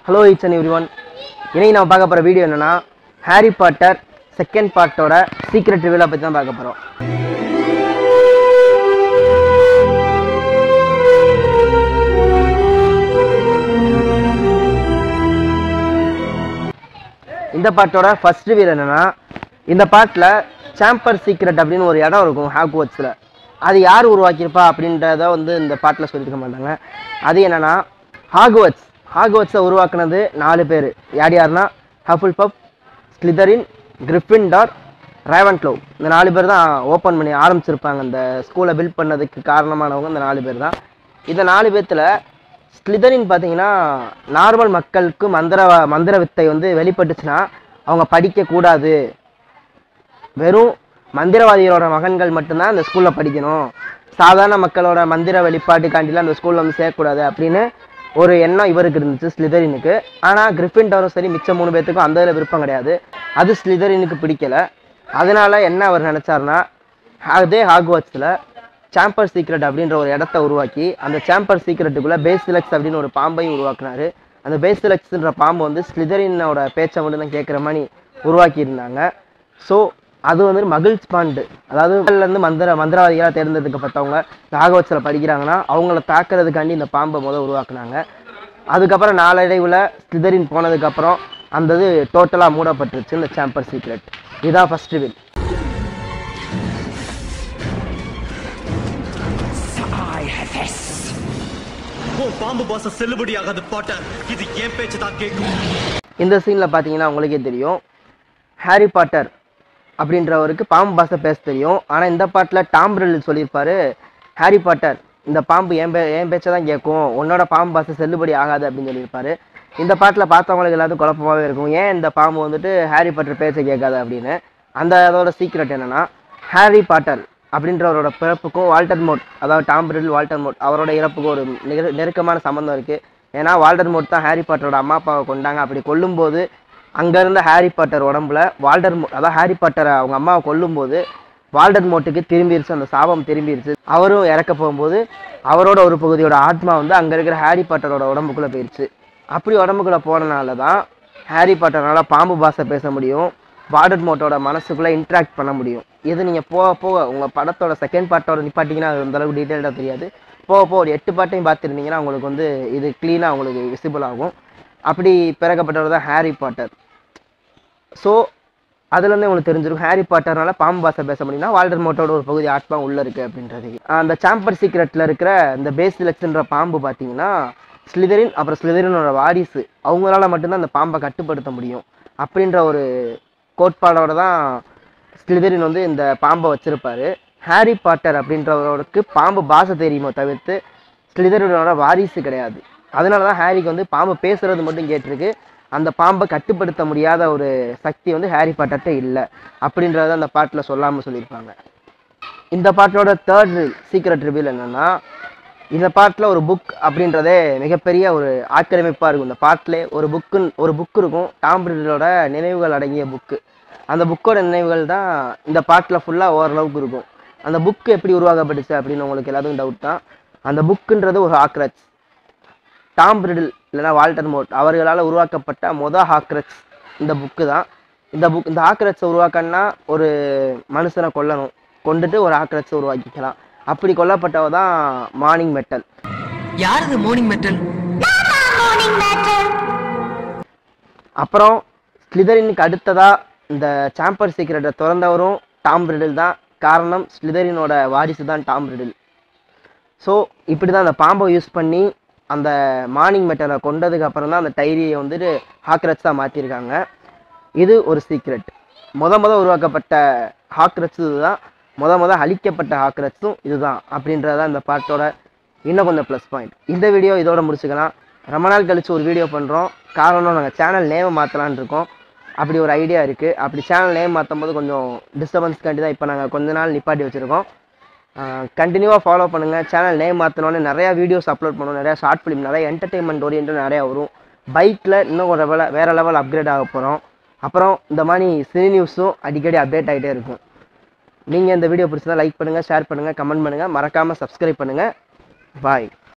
hello it's and everyone இன்னைக்கு நம்ம பார்க்க போகிற வீடியோ என்னன்னா ஹாரி பாட்டர் செகண்ட் பார்ட்டோட சீக்ரெட் ரிவியூலை பற்றி தான் பார்க்க போகிறோம் இந்த பாட்டோட ஃபர்ஸ்ட் ரிவியூ என்னன்னா இந்த பாட்டில் சாம்பர் சீக்ரெட் அப்படின்னு ஒரு இடம் இருக்கும் ஹாக்வர்ட்ஸில் அது யார் உருவாக்கியிருப்பா அப்படின்றத வந்து இந்த பாட்டில் சொல்லியிருக்க மாட்டாங்க அது என்னன்னா ஹாக்வர்ட்ஸ் ஹாக்வர்ட்ஸை உருவாக்குனது நாலு பேர் யார் யாருன்னா ஹஃபுல் பப் ஸ்லிதரின் கிரிஃபின்டார் ரேவன்க்ளோ இந்த நாலு பேர் தான் ஓப்பன் பண்ணி ஆரம்பிச்சிருப்பாங்க இந்த ஸ்கூலை பில்ட் பண்ணதுக்கு காரணமானவங்க இந்த நாலு பேர் தான் இந்த நாலு பேர்த்தில் ஸ்லிதரின் பார்த்தீங்கன்னா நார்மல் மக்களுக்கு மந்திர மந்திர வித்தை வந்து வெளிப்பட்டுச்சுன்னா அவங்க படிக்கக்கூடாது வெறும் மந்திரவாதிகளோட மகன்கள் மட்டும்தான் இந்த ஸ்கூலில் படிக்கணும் சாதாரண மக்களோட மந்திர வெளிப்பாட்டுக்காண்டிலாம் அந்த ஸ்கூலில் வந்து சேர்க்கக்கூடாது அப்படின்னு ஒரு எண்ணம் இவருக்கு இருந்துச்சு ஸ்லிதரினுக்கு ஆனால் கிரிஃபின்டரும் சரி மிச்சம் மூணு பேர்த்துக்கும் அந்த இதில் விருப்பம் கிடையாது அது ஸ்லிதரினுக்கு பிடிக்கல அதனால என்ன அவர் நினச்சாருன்னா அதே ஹாக்வாட்ஸில் சாம்பர் சீக்ரெட் அப்படின்ற ஒரு இடத்த உருவாக்கி அந்த சாம்பர் சீக்ரெட்டுக்குள்ளே பேசிலக்ஸ் அப்படின்னு ஒரு பாம்பையும் உருவாக்குனாரு அந்த பேசிலக்ஸ்ன்ற பாம்பு வந்து ஸ்லிதரினோட பேச்சை மட்டும் தான் கேட்குற மாதிரி உருவாக்கி இருந்தாங்க ஸோ அது வந்து மகிழ்ச் பாண்டு அதாவது இருந்து மந்திர மந்திரவாதிகளாக தேர்ந்தெடுக்கப்பட்டவங்க நாகவட்சில் படிக்கிறாங்கன்னா அவங்கள தாக்குறதுக்காண்டி இந்த பாம்பை முதல் உருவாக்குனாங்க அதுக்கப்புறம் நாளடைவில் ஸ்லிதரின் போனதுக்கப்புறம் அந்த இது டோட்டலாக மூடப்பட்டுருச்சு இந்த சாம்பர் சீக்ரெட் இதுதான் ஃபர்ஸ்ட் வில் உன் பாம்பு பாச செல்லுபடியாகாது பாட்டர் இது என் பேச்சு தான் கேட்கும் இந்த சீனில் பார்த்தீங்கன்னா உங்களுக்கே தெரியும் ஹாரி பாட்டர் அப்படின்றவருக்கு பாம்பு பாசை பேச தெரியும் ஆனால் இந்த பாட்டில் டாம்பிரில் சொல்லியிருப்பாரு ஹாரி பாட்டர் இந்த பாம்பு என் பே என் பேச்சை தான் கேட்கும் உன்னோட பாம்பு பாசை செல்லுபடி ஆகாது அப்படின்னு சொல்லியிருப்பாரு இந்த பாட்டில் பார்த்தவங்களுக்கு எல்லாத்துக்கும் குழப்பமாகவே இருக்கும் ஏன் இந்த பாம்பு வந்துட்டு ஹாரி பாட்டர் பேச்சை கேட்காது அப்படின்னு அந்த அதோட சீக்ரெட் என்னன்னா ஹாரி பாட்டர் அப்படின்றவரோட பிறப்புக்கும் வால்டர் மோட் அதாவது டாம்பிரில் வால்டர் மோட் அவரோட இறப்புக்கும் ஒரு நெரு நெருக்கமான சம்மந்தம் இருக்குது ஏன்னா வால்டர் மோட் தான் ஹாரி பாட்டரோட அம்மா அப்பாவை கொண்டாங்க அப்படி கொல்லும்போது அங்கே இருந்த ஹாரி பாட்டர் உடம்புல வால்டர் மோட் அதாவது ஹாரி பாட்டரை அவங்க அம்மாவை கொல்லும்போது வால்டர் மோட்டுக்கு திரும்பிருச்சு அந்த சாபம் திரும்பிருச்சு அவரும் இறக்க போகும்போது அவரோட ஒரு பகுதியோட ஆத்மா வந்து அங்கே இருக்கிற ஹாரி பாட்டரோட உடம்புக்குள்ளே போயிருச்சு அப்படி உடம்புக்குள்ளே போனனால தான் ஹாரி பாட்டரால பாம்பு பாஷை பேச முடியும் வால்டர் மோட்டோட மனசுக்குள்ளே இன்ட்ராக்ட் பண்ண முடியும் இது நீங்கள் போக போக உங்கள் படத்தோட செகண்ட் பார்ட்டோட நிப்பாட்டிங்கன்னா அது அந்த அளவுக்கு டீட்டெயில்டாக தெரியாது போக போக ஒரு எட்டு பாட்டையும் பார்த்துருந்தீங்கன்னா உங்களுக்கு வந்து இது க்ளீனாக உங்களுக்கு விசிபிள் ஆகும் அப்படி பிறக்கப்பட்டவர் தான் ஹாரி பாட்டர் ஸோ அதுலேருந்து உங்களுக்கு தெரிஞ்சிருக்கும் ஹாரி பாட்டர்னால பாம்பு பாஷை பேச முடியும்னா வால்டர் மோட்டோட ஒரு பகுதி ஆத்மா உள்ளே இருக்குது அப்படின்றது அந்த சாம்பர் சீக்ரெட்டில் இருக்கிற இந்த பேஸ்லெக்ஸ்ன்ற பாம்பு பார்த்தீங்கன்னா ஸ்லிதரின் அப்புறம் ஸ்லிதரினோட வாரிசு அவங்களால மட்டும்தான் அந்த பாம்பை கட்டுப்படுத்த முடியும் அப்படின்ற ஒரு கோட்பாடோட தான் ஸ்லிதரின் வந்து இந்த பாம்பை வச்சிருப்பாரு ஹாரி பாட்டர் அப்படின்றவருக்கு பாம்பு பாஷை தெரியுமோ தவிர்த்து ஸ்லிதரினோட வாரிசு கிடையாது அதனால தான் ஹாரிக்கு வந்து பாம்பு பேசுறது மட்டும் கேட்டிருக்கு அந்த பாம்பை கட்டுப்படுத்த முடியாத ஒரு சக்தி வந்து ஹாரி பாட்டர்கிட்ட இல்லை அப்படின்றத அந்த பாட்டில் சொல்லாமல் சொல்லியிருப்பாங்க இந்த பாட்டோட தேர்ட் சீக்ரெட் ரிவீல் என்னன்னா இந்த பாட்டில் ஒரு புக் அப்படின்றதே மிகப்பெரிய ஒரு ஆக்கிரமிப்பாக இருக்கும் இந்த பாட்டிலே ஒரு புக்கு ஒரு புக் இருக்கும் டாம்பிரிலோட நினைவுகள் அடங்கிய புக்கு அந்த புக்கோட நினைவுகள் தான் இந்த பாட்டில் ஃபுல்லாக ஓரளவுக்கு இருக்கும் அந்த புக்கு எப்படி உருவாக்கப்பட்டுச்சு அப்படின்னு உங்களுக்கு எல்லாத்துக்கும் டவுட் தான் அந்த புக்குன்றது ஒரு ஹாக்ரட்ஸ் டாம் பிரிடில் இல்லைன்னா வால்டர் மோட் அவர்களால் உருவாக்கப்பட்ட மொத ஹாக்ரட்ஸ் இந்த புக்கு தான் இந்த புக் இந்த ஹாக்ரட்ஸை உருவாக்கணும்னா ஒரு மனுஷனை கொல்லணும் கொண்டுட்டு ஒரு ஹாக்ரட்ஸை உருவாக்கிக்கலாம் அப்படி கொல்லப்பட்டவ தான் மார்னிங் மெட்டல் யார் இது மோர்னிங் மெட்டல் அப்புறம் ஸ்லிதரினுக்கு அடுத்ததா இந்த சாம்பர் சீக்ரெட்டை திறந்தவரும் டாம் பிரிடில் தான் காரணம் ஸ்லிதரினோட வாரிசு தான் டாம் பிரிடில் ஸோ இப்படி தான் அந்த பாம்பை யூஸ் பண்ணி அந்த மார்னிங் மெட்டலை கொண்டதுக்கு அப்புறம் தான் அந்த டைரியை வந்துட்டு ஹாக்ரட்ஸாக மாற்றிருக்காங்க இது ஒரு சீக்ரெட் முத முத உருவாக்கப்பட்ட ஹாக்ரட்ஸ் இதுதான் முத முத அழிக்கப்பட்ட ஹாக்ரட்ஸும் இதுதான் அப்படின்றது தான் இந்த பாட்டோட இன்னும் கொஞ்சம் ப்ளஸ் பாயிண்ட் இந்த வீடியோ இதோட முடிச்சுக்கலாம் ரொம்ப நாள் கழிச்சு ஒரு வீடியோ பண்ணுறோம் காரணம் நாங்கள் சேனல் நேமை மாற்றலான்னு இருக்கோம் அப்படி ஒரு ஐடியா இருக்குது அப்படி சேனல் நேம் மாற்றும் போது கொஞ்சம் டிஸ்டர்பன்ஸ்க்காண்டி தான் இப்போ நாங்கள் கொஞ்ச நாள் நிப்பாட்டி வச்சுருக்கோம் கண்டினியூவாக ஃபாலோ பண்ணுங்கள் சேனல் நேம் மாற்றினோடனே நிறையா வீடியோஸ் அப்லோட் பண்ணுவோம் நிறையா ஷார்ட் ஃபிலிம் நிறைய என்டர்டெயின்மெண்ட் ஓரியன்ட் நிறையா வரும் பைக்கில் இன்னும் ஒரு லெவல் வேறு லெவல் அப்கிரேட் ஆக போகிறோம் அப்புறம் இந்த மாதிரி சினி நியூஸும் அடிக்கடி அப்டேட் ஆகிட்டே இருக்கும் நீங்கள் இந்த வீடியோ பிடிச்சதா லைக் பண்ணுங்கள் ஷேர் பண்ணுங்கள் கமெண்ட் பண்ணுங்கள் மறக்காமல் சப்ஸ்கிரைப் பண்ணுங்கள் பாய்